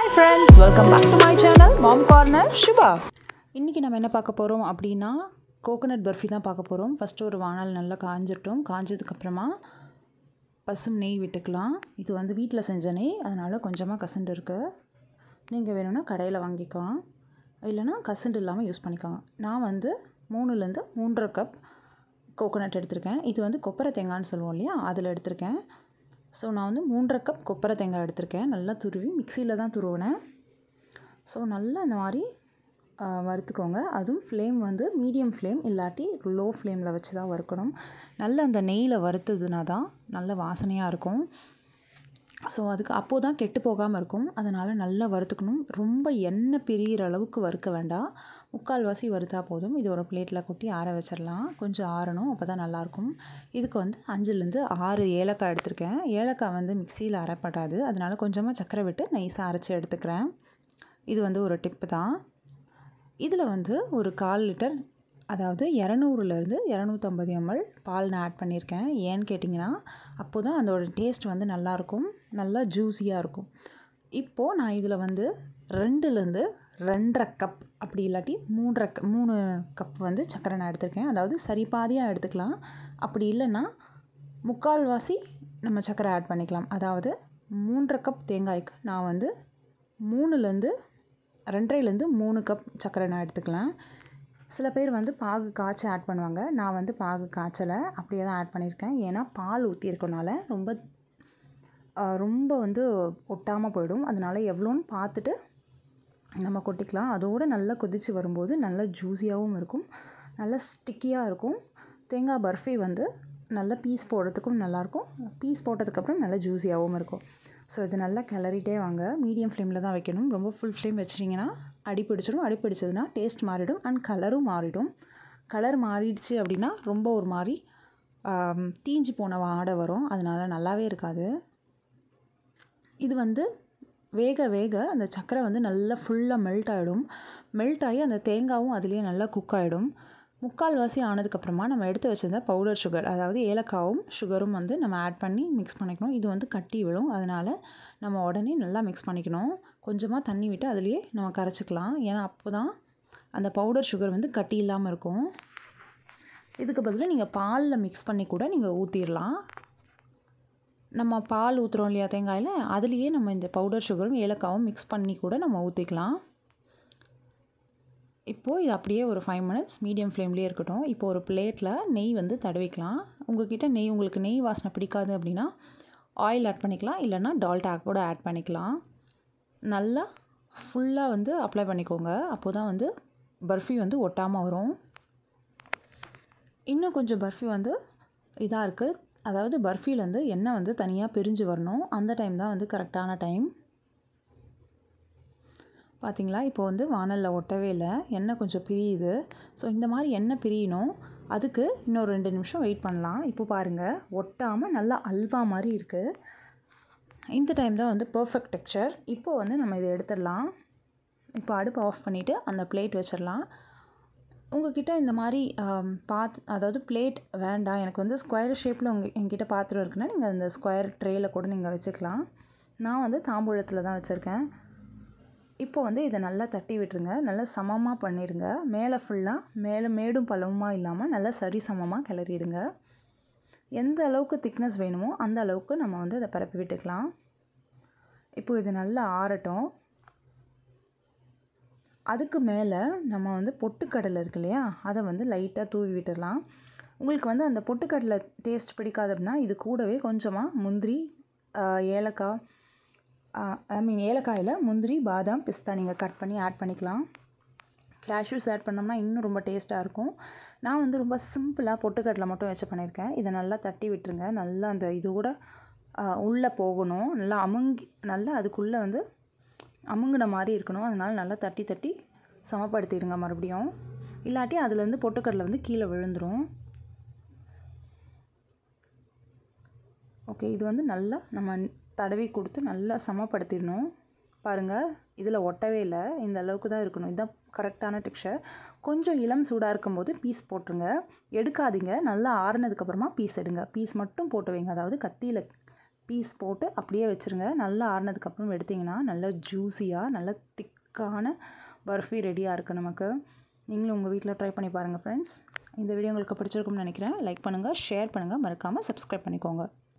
hi friends welcome back to my channel mom corner Shubha இன்றைக்கி நம்ம என்ன பார்க்க போகிறோம் அப்படின்னா கோகோனட் பர்ஃபி தான் பார்க்க போகிறோம் ஃபஸ்ட்டு ஒரு வானல் நல்லா காஞ்சிட்டோம் காஞ்சதுக்கப்புறமா பசும் நெய் விட்டுக்கலாம் இது வந்து வீட்டில் செஞ்ச நெய் அதனால் கொஞ்சமாக கசண்டு இருக்குது நீங்கள் வேணும்னா கடையில் வாங்கிக்கலாம் இல்லைனா கசண்டு இல்லாமல் யூஸ் பண்ணிக்கலாம் நான் வந்து மூணுலேருந்து மூன்றரை கப் கோகோனட் எடுத்திருக்கேன் இது வந்து கொப்பரை தேங்காய்னு சொல்லுவோம் இல்லையா அதில் எடுத்திருக்கேன் ஸோ நான் வந்து மூன்றரை கப் கொப்பரை தேங்காய் எடுத்திருக்கேன் நல்லா துருவி மிக்சியில் தான் துருவினேன் ஸோ நல்லா இந்த மாதிரி ஆ, வறுத்துக்கோங்க அதுவும் ஃப்ளேம் வந்து மீடியம் ஃப்ளேம் இல்லாட்டி லோ ஃப்ளேமில் வச்சு தான் வறுக்கணும் நல்லா அந்த நெய்யில் வறுத்ததுனா தான் நல்ல வாசனையாக இருக்கும் ஸோ அதுக்கு அப்போது தான் கெட்டு போகாமல் இருக்கும் அதனால் நல்லா வறுத்துக்கணும் ரொம்ப எண்ணெய் பிரியிற அளவுக்கு வறுக்க வேண்டாம் முக்கால்வாசி வறுத்தா போதும் இது ஒரு பிளேட்டில் கொட்டி ஆற வச்சிடலாம் கொஞ்சம் ஆறணும் அப்போ தான் நல்லாயிருக்கும் இதுக்கு வந்து அஞ்சுலேருந்து ஆறு ஏலக்காய் எடுத்திருக்கேன் ஏலக்காய் வந்து மிக்சியில் அரைப்படாது அதனால் கொஞ்சமாக சர்க்கரை விட்டு நைஸாக அரைச்சி எடுத்துக்கிறேன் இது வந்து ஒரு டிப்பு தான் இதில் வந்து ஒரு கால் லிட்டர் அதாவது இரநூறுலேருந்து இரநூத்தம்பது எம்எல் பால் நான் ஆட் பண்ணியிருக்கேன் ஏன்னு கேட்டிங்கன்னா அப்போ தான் அதோட டேஸ்ட் வந்து நல்லாயிருக்கும் நல்லா ஜூஸியாக இருக்கும் இப்போது நான் இதில் வந்து ரெண்டுலேருந்து ரெண்டரை கப் அப்படி இல்லாட்டி மூன்றரை க மூணு கப் வந்து சர்க்கரை நான் எடுத்திருக்கேன் அதாவது சரி பாதியாக எடுத்துக்கலாம் அப்படி இல்லைன்னா முக்கால்வாசி நம்ம சர்க்கரை ஆட் பண்ணிக்கலாம் அதாவது மூன்றரை கப் தேங்காய்க்கு நான் வந்து மூணுலேருந்து ரெண்டரைலேருந்து மூணு கப் சர்க்கரை நான் எடுத்துக்கலாம் சில பேர் வந்து பாகு காய்ச்சி ஆட் பண்ணுவாங்க நான் வந்து பாகு காய்ச்சலை அப்படியே தான் ஆட் பண்ணியிருக்கேன் ஏன்னா பால் ஊற்றிருக்கனால ரொம்ப ஆ, ரொம்ப வந்து ஒட்டாமல் போயிடும் அதனால எவ்வளோன்னு பார்த்துட்டு நம்ம கொட்டிக்கலாம் அதோடு நல்லா கொதித்து வரும்போது நல்லா ஜூஸியாகவும் இருக்கும் நல்லா ஸ்டிக்கியாக இருக்கும் தேங்காய் பர்ஃபி வந்து நல்ல பீஸ் போடுறதுக்கும் நல்லாயிருக்கும் பீஸ் போட்டதுக்கப்புறம் நல்லா ஜூஸியாகவும் இருக்கும் ஸோ இது நல்லா கிளறிட்டே வாங்க மீடியம் ஃப்ளேமில் தான் வைக்கணும் ரொம்ப ஃபுல் ஃப்ளேம் வச்சிட்டிங்கன்னா அடி பிடிச்சிடும் அடி பிடிச்சதுன்னா டேஸ்ட் மாறிடும் அண்ட் கலரும் மாறிடும் கலர் மாறிடுச்சு அப்படின்னா ரொம்ப ஒரு மாதிரி ஆம், தீஞ்சு போன வாடை வரும் அதனால நல்லாவே இருக்காது இது வந்து வேக வேக அந்த சர்க்கரை வந்து நல்லா ஃபுல்லாக மெல்ட் ஆகிடும் மெல்ட் ஆகி அந்த தேங்காயும் அதுலேயே நல்லா குக் ஆகிடும் முக்கால்வாசி ஆனதுக்கப்புறமா நம்ம எடுத்து வச்சிருந்த பவுடர் சுகர் அதாவது ஏலக்காவும் சுகரும் வந்து நம்ம ஆட் பண்ணி மிக்ஸ் பண்ணிக்கணும் இது வந்து கட்டி விழும் அதனால் நம்ம உடனே நல்லா மிக்ஸ் பண்ணிக்கணும் கொஞ்சமாக தண்ணி விட்டு அதுலேயே நம்ம கரைச்சிக்கலாம் ஏன்னா அப்போ தான் அந்த பவுடர் சுகர் வந்து கட்டி இல்லாமல் இருக்கும் இதுக்கு பதிலாக நீங்கள் பாலில் மிக்ஸ் பண்ணி கூட நீங்கள் ஊற்றிடலாம் நம்ம பால் ஊற்றுறோம் இல்லையா தேங்காயில் அதுலேயே நம்ம இந்த பவுடர் சுகரும் ஏலக்காவும் மிக்ஸ் பண்ணி கூட நம்ம ஊற்றிக்கலாம் இப்போது இது அப்படியே ஒரு ஃபைவ் மினிட்ஸ் மீடியம் ஃப்ளேம்லேயே இருக்கட்டும் இப்போ ஒரு பிளேட்டில் நெய் வந்து தடவிக்கலாம் உங்ககிட்ட நெய் உங்களுக்கு நெய் வாசனை பிடிக்காது அப்படின்னா ஆயில் ஆட் பண்ணிக்கலாம் இல்லைன்னா டால்டா கூட ஆட் பண்ணிக்கலாம் நல்லா ஃபுல்லாக வந்து அப்ளை பண்ணிக்கோங்க அப்போ தான் வந்து பர்ஃபி வந்து ஒட்டாமல் வரும் இன்னும் கொஞ்சம் பர்ஃபி வந்து இதாக இருக்குது அதாவது பர்ஃபிலேருந்து எண்ணெய் வந்து தனியாக பிரிஞ்சு வரணும் அந்த டைம் தான் வந்து கரெக்டான டைம் பார்த்தீங்களா இப்போ வந்து வானலில் ஒட்டவே இல்லை எண்ணெய் கொஞ்சம் பிரியுது ஸோ இந்த மாதிரி எண்ணெய் பிரியணும் அதுக்கு இன்னொரு ரெண்டு நிமிஷம் வெயிட் பண்ணலாம் இப்போ பாருங்கள் ஒட்டாமல் நல்லா அல்வா மாதிரி இருக்குது இந்த டைம் தான் வந்து பர்ஃபெக்ட் டெக்ஸ்சர் இப்போ வந்து நம்ம இதை எடுத்துடலாம் இப்போ அடுப்பு ஆஃப் பண்ணிவிட்டு அந்த பிளேட் வச்சிடலாம் உங்ககிட்ட இந்த மாதிரி ஆம், பாத் அதாவது பிளேட் வேண்டாம் எனக்கு வந்து ஸ்கொயர் ஷேப்பில் உங்கள் எங்கிட்ட பாத்திரம் இருக்குன்னா நீங்கள் அந்த ஸ்கொயர் ட்ரேயில் கூட நீங்கள் வச்சுக்கலாம் நான் வந்து தாம்பூலத்தில் தான் வச்சுருக்கேன் இப்போ வந்து இதை நல்லா தட்டி விட்டுருங்க நல்லா சமமாக பண்ணிடுங்க மேலே ஃபுல்லாக மேலே மேடும் பள்ளமுமா இல்லாமல் நல்லா சரி சமமாக கிளறிடுங்க எந்த அளவுக்கு திக்னஸ் வேணுமோ அந்த அளவுக்கு நம்ம வந்து அதை பரப்பி விட்டுக்கலாம் இப்போ இது நல்லா ஆறட்டும் அதுக்கு மேலே நம்ம வந்து பொட்டுக்கடலை இருக்கு இல்லையா அதை வந்து லைட்டாக தூவி விட்டுடலாம் உங்களுக்கு வந்து அந்த பொட்டுக்கடலை டேஸ்ட் பிடிக்காது அப்படின்னா இது கூடவே கொஞ்சமாக முந்திரி ஆஹ், ஏலக்காய் ஐ மீன் ஏலக்காயில் முந்திரி பாதாம் பிஸ்தா நீங்கள் கட் பண்ணி ஆட் பண்ணிக்கலாம் கேஷ்யூஸ் ஆட் பண்ணோம்னா இன்னும் ரொம்ப டேஸ்ட்டாக இருக்கும் நான் வந்து ரொம்ப சிம்பிளாக பொட்டுக்கடலை மட்டும் வச்சு பண்ணியிருக்கேன் இதை நல்லா தட்டி விட்டுருங்க நல்லா அந்த இது கூட உள்ளே போகணும் நல்லா அமுங்கி நல்லா அதுக்குள்ளே வந்து அமுங்கின மாதிரி இருக்கணும் அதனால நல்லா தட்டி தட்டி சமப்படுத்திடுங்க மறுபடியும் இல்லாட்டி அதுலேருந்து பொட்டுக்கடலை வந்து கீழே விழுந்துரும் ஓகே இது வந்து நல்லா நம்ம தடவி கொடுத்து நல்லா சமப்படுத்திடணும் பாருங்கள் இதில் ஒட்டவே இல்லை இந்த அளவுக்கு தான் இருக்கணும் இதுதான் கரெக்டான டெக்ஸ்சர் கொஞ்சம் இளம் சூடாக இருக்கும்போது பீஸ் போட்டுருங்க எடுக்காதீங்க நல்லா ஆறுனதுக்கப்புறமா பீஸ் எடுங்க பீஸ் மட்டும் போட்டு வைங்க அதாவது கத்தியில் பீஸ் போட்டு அப்படியே வச்சுருங்க நல்லா ஆறுனதுக்கப்புறம் எடுத்திங்கன்னா நல்லா ஜூஸியாக நல்லா திக்கான பர்ஃபி ரெடியாக இருக்குது நமக்கு நீங்களும் உங்கள் வீட்டில் ட்ரை பண்ணி பாருங்கள் ஃப்ரெண்ட்ஸ் இந்த வீடியோ உங்களுக்கு பிடிச்சிருக்கும்னு நினைக்கிறேன் லைக் பண்ணுங்கள் ஷேர் பண்ணுங்கள் மறக்காமல் சப்ஸ்கிரைப் பண்ணிக்கோங்க